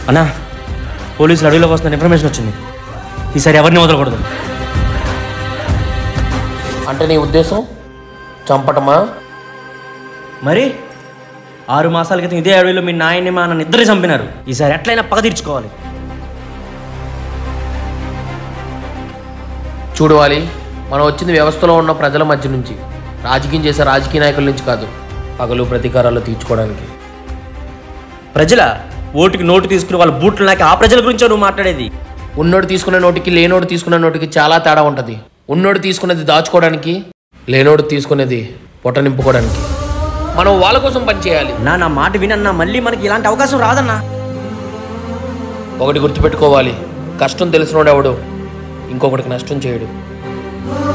అన్నా పోలీసులు అడవిలోకి వస్తున్న ఇన్ఫర్మేషన్ వచ్చింది ఈసారి ఎవరిని వదలకూడదు అంటే నీ ఉద్దేశం చంపటమా మరి ఆరు మాసాల క్రితం ఇదే అడవిలో మీ నాయన్ని మా నన్ను ఇద్దరు చంపినారు ఈసారి ఎట్లయినా పగ తీర్చుకోవాలి చూడవాలి మనం వచ్చింది వ్యవస్థలో ఉన్న ప్రజల మధ్య నుంచి రాజకీయం చేసే రాజకీయ నాయకుల నుంచి కాదు పగలు ప్రతీకారాలు తీర్చుకోవడానికి ప్రజల ఓటుకి నోటు తీసుకుని వాళ్ళ బూట్లు నాకి ఆ ప్రజల గురించో నువ్వు మాట్లాడేది ఉన్నోడు తీసుకునే నోటికి లేనోడు తీసుకునే నోటికి చాలా తేడా ఉంటుంది ఉన్నోడు తీసుకునేది దాచుకోవడానికి లేనోడు తీసుకునేది పొట్ట నింపుకోవడానికి మనం వాళ్ళ కోసం పనిచేయాలి నా నా మాట వినన్నా మళ్ళీ మనకి ఇలాంటి అవకాశం రాదన్నా ఒకటి గుర్తుపెట్టుకోవాలి కష్టం తెలిసినోడు ఎవడు ఇంకొకటికి నష్టం చేయడు